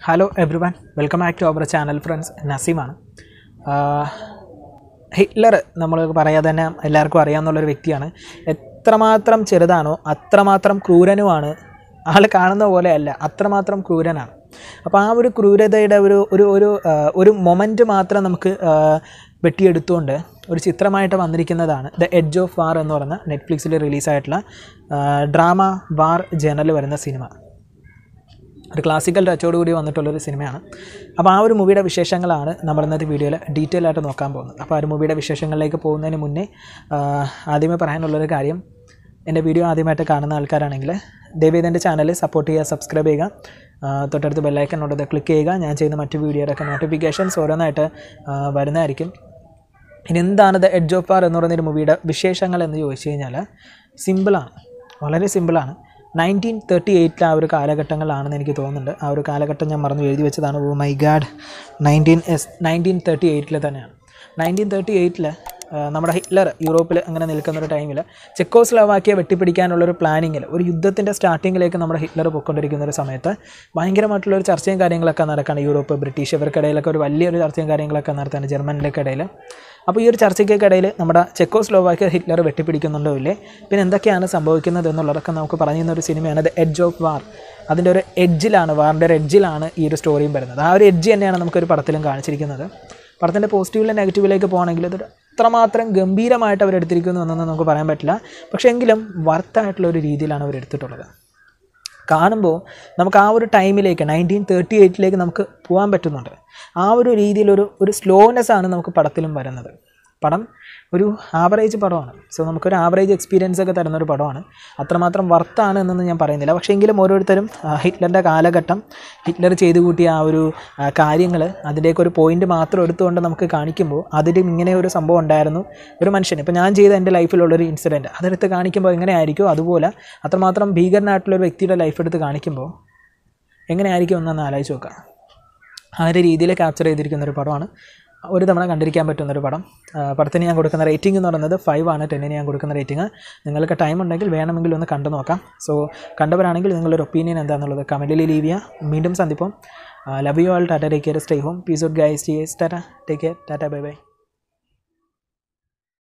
hello everyone welcome back to our channel friends നസീമാണ് Hitler നമ്മൾ പറയാതെ തന്നെ എല്ലാവർക്കും അറിയാവുന്നുള്ളൊരു വ്യക്തിയാണ് എത്രമാത്രം ചെറുതാണോ അത്രമാത്രം ക്രൂരനുമാണ് ആൾ കാണുന്ന പോലെയല്ല അത്രമാത്രം ക്രൂരനാണ് അപ്പോൾ ആ ഒരു ക്രൂരതയുടെ ഒരു ഒരു ഒരു ആ, ഒരു മൊമെൻറ്റ് മാത്രം നമുക്ക് ആ, വെട്ടിയെടുത്തുകൊണ്ട് ഒരു ചിത്രമായിട്ട് വന്നിരിക്കുന്നതാണ് ദ എഡ്ജ് ഓഫ് വാർ എന്ന് പറയുന്ന നെറ്റ്ഫ്ലിക്സിൽ റിലീസായിട്ടുള്ള ഡ്രാമ വാർ ജേണൽ വരുന്ന സിനിമ ഒരു ക്ലാസിക്കൽ ടച്ചോട് കൂടി വന്നിട്ടുള്ളൊരു സിനിമയാണ് അപ്പോൾ ആ ഒരു മൂവിയുടെ വിശേഷങ്ങളാണ് നമ്മൾ ഇന്നത്തെ വീഡിയോയിൽ ഡീറ്റെയിൽ ആയിട്ട് നോക്കാൻ പോകുന്നത് അപ്പോൾ ആ ഒരു മൂവിയുടെ വിശേഷങ്ങളിലേക്ക് പോകുന്നതിന് മുന്നേ ആ, ആദ്യമേ പറയാനുള്ളൊരു കാര്യം എൻ്റെ വീഡിയോ ആദ്യമായിട്ട് കാണുന്ന ആൾക്കാരാണെങ്കിൽ ദയവേദ് എൻ്റെ ചാനൽ സപ്പോർട്ട് ചെയ്യുക സബ്സ്ക്രൈബ് ചെയ്യുക ആ, തൊട്ടടുത്ത് ബെല്ലൈക്കൺ ഉള്ളത് ക്ലിക്ക് ചെയ്യുക ഞാൻ ചെയ്യുന്ന മറ്റു വീഡിയോയുടെയൊക്കെ നോട്ടിഫിക്കേഷൻസ് ഓരോന്നായിട്ട് ആ, വരുന്നതായിരിക്കും ഇനി എന്താണ് ദ എഡ്ജ് ഓഫ് വാർ എന്ന് പറയുന്ന ഒരു മൂവിയുടെ വിശേഷങ്ങൾ എന്ന് ചോദിച്ചു കഴിഞ്ഞാൽ സിമ്പിളാണ് വളരെ സിമ്പിളാണ് നയൻറ്റീൻ തേർട്ടി എയ്റ്റിൽ ആ ഒരു കാലഘട്ടങ്ങളിലാണെന്ന് എനിക്ക് തോന്നുന്നുണ്ട് ആ ഒരു കാലഘട്ടം ഞാൻ മറന്നു എഴുതി വെച്ചതാണ് ഓ മൈ ഗാഡ് നയൻറ്റീൻ എസ് നയൻറ്റീൻ തേർട്ടി എയ്റ്റിൽ തന്നെയാണ് നയൻറ്റീൻ തേർട്ടി എയ്റ്റിൽ നമ്മുടെ ഹിറ്റ്ലർ യൂറോപ്പിൽ അങ്ങനെ നിൽക്കുന്ന ഒരു ടൈമിൽ ചെക്കോസ്ലോവാക്കിയ വെട്ടിപ്പിടിക്കാനുള്ളൊരു പ്ലാനിങ്ങിൽ ഒരു യുദ്ധത്തിൻ്റെ സ്റ്റാർട്ടിങ്ങിലേക്ക് നമ്മുടെ ഹിറ്റ്ലർ പോയിക്കൊണ്ടിരിക്കുന്ന ഒരു സമയത്ത് ഭയങ്കരമായിട്ടുള്ള ഒരു ചർച്ചയും കാര്യങ്ങളൊക്കെ നടക്കുകയാണ് യൂറോപ്പ് ബ്രിട്ടീഷ് ഇവർക്കിടയിലൊക്കെ ഒരു വലിയൊരു ചർച്ചയും കാര്യങ്ങളൊക്കെ നടത്തുകയാണ് ജർമ്മനിലൊക്കെ ഇടയിൽ അപ്പോൾ ഈ ഒരു ചർച്ചയ്ക്കൊക്കെ ഇടയിൽ നമ്മുടെ ചെക്കോസ്ലോവാക്കിയ ഹിറ്റ്ലർ വെട്ടിപ്പിടിക്കുന്നുണ്ടോ ഇല്ലേ പിന്നെ എന്തൊക്കെയാണ് സംഭവിക്കുന്നത് എന്നുള്ളതൊക്കെ നമുക്ക് പറഞ്ഞു തന്ന ഒരു സിനിമയാണ് ദ എഡ്ജ് ഓഫ് വാർ അതിൻ്റെ ഒരു എഡ്ജിലാണ് വാറിൻ്റെ ഒരു എഡ്ജിലാണ് ഈ ഒരു സ്റ്റോറിയും വരുന്നത് ആ ഒരു എഡ്ജ് തന്നെയാണ് നമുക്കൊരു പടത്തിലും കാണിച്ചിരിക്കുന്നത് പടത്തിൻ്റെ പോസിറ്റീവിലെ നെഗറ്റീവിലേക്ക് പോകണമെങ്കിൽ ഇത് അത്രമാത്രം ഗംഭീരമായിട്ട് അവർ എടുത്തിരിക്കുന്നു എന്നൊന്നും നമുക്ക് പറയാൻ പറ്റില്ല പക്ഷേ എങ്കിലും വർത്തായിട്ടുള്ള ഒരു രീതിയിലാണ് അവർ എടുത്തിട്ടുള്ളത് കാണുമ്പോൾ നമുക്ക് ആ ഒരു ടൈമിലേക്ക് നയൻറ്റീൻ തേർട്ടി എയ്റ്റിലേക്ക് നമുക്ക് പോകാൻ പറ്റുന്നുണ്ട് ആ ഒരു രീതിയിലൊരു ഒരു സ്ലോനെസ് ആണ് നമുക്ക് പടത്തിലും വരുന്നത് പടം ഒരു ആവറേജ് പടമാണ് സോ നമുക്കൊരു ആവറേജ് എക്സ്പീരിയൻസ് ഒക്കെ തരുന്ന ഒരു പടമാണ് അത്രമാത്രം വർത്താണ് എന്നൊന്നും ഞാൻ പറയുന്നില്ല പക്ഷേ എങ്കിലും ഓരോരുത്തരും ആ, ഹിറ്റ്ലറിൻ്റെ കാലഘട്ടം ഹിറ്റ്ലർ ചെയ്തു കൂട്ടിയ ആ ഒരു കാര്യങ്ങൾ അതിൻ്റെയൊക്കെ ഒരു പോയിന്റ് മാത്രം എടുത്തുകൊണ്ട് നമുക്ക് കാണിക്കുമ്പോൾ അതിലും ഇങ്ങനെ ഒരു സംഭവം ഉണ്ടായിരുന്നു ഒരു മനുഷ്യൻ ഇപ്പോൾ ഞാൻ ചെയ്ത എൻ്റെ ലൈഫിലുള്ളൊരു ഇൻസിഡൻറ്റ് അതെടുത്ത് കാണിക്കുമ്പോൾ എങ്ങനെയായിരിക്കും അതുപോലെ അത്രമാത്രം ഭീകരനായിട്ടുള്ള ഒരു വ്യക്തിയുടെ ലൈഫ് എടുത്ത് കാണിക്കുമ്പോൾ എങ്ങനെയായിരിക്കും എന്നൊന്ന് ആലോചിച്ച് നോക്കുക ആ ഒരു രീതിയിൽ ക്യാപ്ചർ ചെയ്തിരിക്കുന്ന ഒരു പടമാണ് ഒരു തവണ കണ്ടിരിക്കാൻ പറ്റുന്ന ഒരു പടം ആ, പടത്തിന് ഞാൻ കൊടുക്കുന്ന റേറ്റിംഗ് എന്ന് പറയുന്നത് ഫൈവ് ആണ് ടെന്നിന് ഞാൻ കൊടുക്കുന്ന റേറ്റിംഗ് നിങ്ങൾക്ക് ടൈം ഉണ്ടെങ്കിൽ വേണമെങ്കിൽ ഒന്ന് കണ്ടു നോക്കാം സോ കണ്ടവരാണെങ്കിൽ നിങ്ങളൊരു ഒപ്പീനിയൻ എന്താണെന്നുള്ളത് കമൻറ്റിൽ ലീവ് ചെയ്യുക വീണ്ടും സന്ദിപ്പം love you all tata take care stay home peace out guys T S tata take care tata bye by